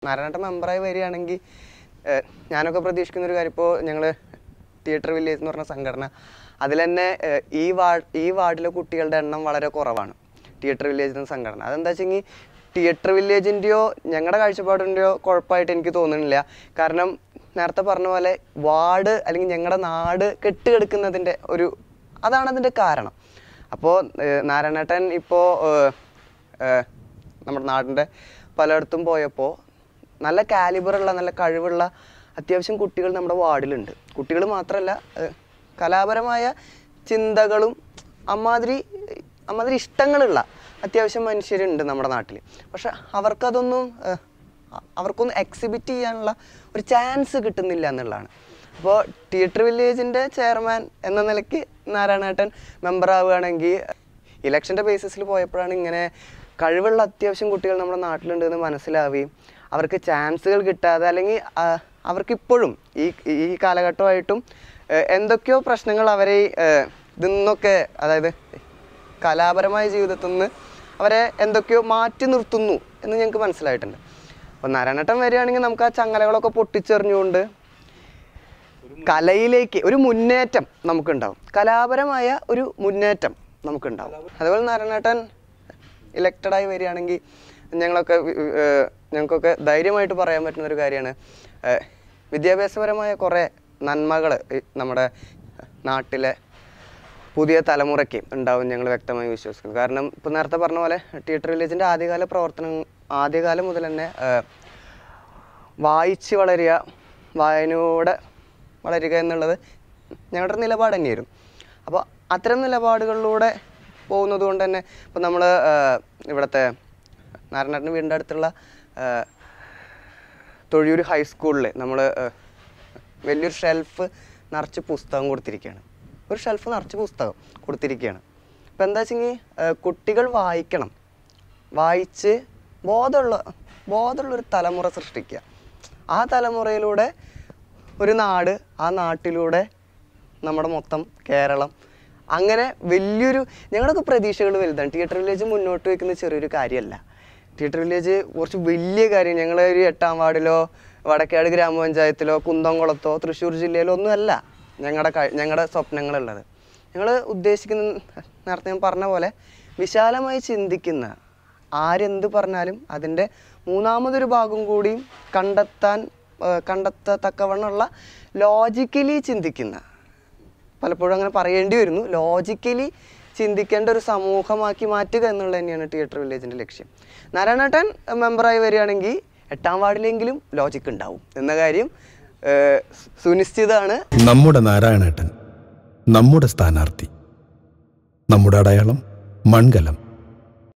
നാരായണേട്ടൻ മെമ്പറായി വരികയാണെങ്കിൽ ഏഹ്, ഞാനൊക്കെ പ്രതീക്ഷിക്കുന്ന ഒരു കാര്യം ഇപ്പോൾ ഞങ്ങൾ തിയേറ്റർ വില്ലേജ് എന്ന് പറഞ്ഞ സംഘടന അതിൽ തന്നെ ഏഹ്, ഈ വാർഡ് ഈ വാർഡിലെ കുട്ടികളുടെ എണ്ണം വളരെ കുറവാണ് തിയേറ്റർ വില്ലേജ് എന്ന സംഘടന അതെന്താ വെച്ചെങ്കിൽ തിയേറ്റർ വില്ലേജിൻ്റെയോ ഞങ്ങളുടെ കാഴ്ചപ്പാടിൻ്റെയോ കുഴപ്പമായിട്ട് എനിക്ക് തോന്നുന്നില്ല കാരണം നേരത്തെ പറഞ്ഞ പോലെ വാർഡ് അല്ലെങ്കിൽ ഞങ്ങളുടെ നാട് കെട്ടുകിടക്കുന്നതിൻ്റെ ഒരു അതാണ് അതിൻ്റെ കാരണം അപ്പോൾ നാരായണേട്ടൻ ഇപ്പോൾ നമ്മുടെ നാടിൻ്റെ പലയിടത്തും പോയപ്പോൾ നല്ല കാലിബറുള്ള നല്ല കഴിവുള്ള അത്യാവശ്യം കുട്ടികൾ നമ്മുടെ വാർഡിലുണ്ട് കുട്ടികൾ മാത്രമല്ല ഏഹ്, കലാപരമായ ചിന്തകളും അമ്മാതിരി അമ്മാതിരി ഇഷ്ടങ്ങളുള്ള അത്യാവശ്യം മനുഷ്യരുണ്ട് നമ്മുടെ നാട്ടിൽ പക്ഷെ അവർക്കതൊന്നും ഏഹ്, അ- അവർക്കൊന്നും എക്സിബിറ്റ് ചെയ്യാനുള്ള ഒരു ചാൻസ് കിട്ടുന്നില്ല എന്നുള്ളതാണ് അപ്പോൾ തിയേറ്റർ വില്ലേജിൻ്റെ ചെയർമാൻ എന്ന നിലയ്ക്ക് നാരായണേട്ടൻ മെമ്പർ ആവുകയാണെങ്കിൽ ഇലക്ഷൻ്റെ ബേസിസിൽ പോയപ്പോഴാണ് ഇങ്ങനെ കഴിവുള്ള അത്യാവശ്യം കുട്ടികൾ നമ്മുടെ നാട്ടിലുണ്ട് എന്ന് മനസ്സിലാവുകയും അവർക്ക് ചാൻസുകൾ കിട്ടാതെ അല്ലെങ്കിൽ ആ, അവർക്കിപ്പോഴും ഈ ഈ കാലഘട്ടമായിട്ടും ഏഹ്, എന്തൊക്കെയോ പ്രശ്നങ്ങൾ അവരെ ഏഹ്, ഇതിൽ നിന്നൊക്കെ അതായത് കലാപരമായ ജീവിതത്തിൽ നിന്ന് അവരെ എന്തൊക്കെയോ മാറ്റി നിർത്തുന്നു എന്ന് ഞങ്ങൾക്ക് മനസ്സിലായിട്ടുണ്ട് അപ്പോൾ നാരായണേട്ടൻ വരികയാണെങ്കിൽ നമുക്ക് ആ ചങ്ങലകളൊക്കെ പൊട്ടിച്ചെറിഞ്ഞുകൊണ്ട് കലയിലേക്ക് ഒരു മുന്നേറ്റം നമുക്കുണ്ടാവും കലാപരമായ ഒരു മുന്നേറ്റം നമുക്കുണ്ടാവും അതുപോലെ നാരായണേട്ടൻ ഇലക്റ്റഡായി വരികയാണെങ്കിൽ ഞങ്ങളൊക്കെ വി- ഏഹ് ഞങ്ങൾക്കൊക്കെ ധൈര്യമായിട്ട് പറയാൻ പറ്റുന്ന ഒരു കാര്യമാണ് ഏഹ് വിദ്യാഭ്യാസപരമായ കുറേ നന്മകൾ നമ്മുടെ നാട്ടിലെ പുതിയ തലമുറയ്ക്ക് ഉണ്ടാവും ഞങ്ങൾ വ്യക്തമായി വിശ്വസിക്കുന്നു കാരണം ഇപ്പോൾ നേരത്തെ പറഞ്ഞ പോലെ തിയേറ്റർ വില്ലേജിൻ്റെ ആദ്യകാല പ്രവർത്തനം ആദ്യകാലം മുതൽ തന്നെ ഏഹ്, വായിച്ച് വളരുക വായനയോടെ വളരുക എന്നുള്ളത് ഞങ്ങളുടെ ഒരു നിലപാട് തന്നെയായിരുന്നു അപ്പോൾ അത്തരം നിലപാടുകളിലൂടെ പോകുന്നത് കൊണ്ട് തന്നെ ഇപ്പോൾ നമ്മൾ ഇവിടുത്തെ നാരായണേട്ടൻ്റെ വീടിൻ്റെ അടുത്തുള്ള ഏഹ്, തൊഴിയൂർ ഹൈസ്കൂളിൽ നമ്മൾ വലിയൊരു ഷെൽഫ് നിറച്ച് പുസ്തകം കൊടുത്തിരിക്കുകയാണ് ഒരു ഷെൽഫ് നിറച്ച് പുസ്തകം കൊടുത്തിരിക്കുകയാണ് ഇപ്പം എന്താ വെച്ചെങ്കിൽ കുട്ടികൾ വായിക്കണം വായിച്ച് ബോധമുള്ള ബോധമുള്ള ഒരു തലമുറ സൃഷ്ടിക്കുക ആ തലമുറയിലൂടെ ഒരു നാട് ആ നാട്ടിലൂടെ നമ്മുടെ മൊത്തം കേരളം അങ്ങനെ വലിയൊരു ഞങ്ങളൊക്കെ പ്രതീക്ഷകൾ വലുതാണ് തിയേറ്റർ വില്ലേജ് മുന്നോട്ട് വയ്ക്കുന്ന ചെറിയൊരു കാര്യമല്ല തിയേറ്റർ വില്ലേജ് കുറച്ച് വലിയ കാര്യം ഞങ്ങൾ ഒരു എട്ടാം വാർഡിലോ വടക്കേട് ഗ്രാമപഞ്ചായത്തിലോ കുന്തംകുളത്തോ തൃശ്ശൂർ ജില്ലയിലോ ഒന്നുമല്ല ഞങ്ങളുടെ ക- ഞങ്ങളുടെ സ്വപ്നങ്ങളുള്ളത് ഞങ്ങൾ ഉദ്ദേശിക്കുന്ന നേരത്തെ ഞാൻ പറഞ്ഞ പോലെ വിശാലമായി ചിന്തിക്കുന്ന ആരെന്ത് പറഞ്ഞാലും അതിൻ്റെ മൂന്നാമതൊരു ഭാഗം കൂടിയും കണ്ടെത്താൻ ആ, കണ്ടെത്തത്തക്കവണ്ണമുള്ള ലോജിക്കലി ചിന്തിക്കുന്ന പലപ്പോഴും അങ്ങനെ പറയേണ്ടി വരുന്നു ലോജിക്കലി ചിന്തിക്കേണ്ട ഒരു സമൂഹമാക്കി മാറ്റുക എന്നുള്ളത് തന്നെയാണ് തിയേറ്റർ വില്ലേജിൻ്റെ ലക്ഷ്യം നാരായണേട്ടൻ മെമ്പറായി വരികയാണെങ്കിൽ എട്ടാം വാർഡിലെങ്കിലും ലോജിക്ക് ഉണ്ടാവും എന്ന കാര്യം ഏഹ്, സുനിശ്ചിതമാണ് നമ്മുടെ നാരായണേട്ടൻ നമ്മുടെ സ്ഥാനാർത്ഥി നമ്മുടെ അടയാളം മൺകലം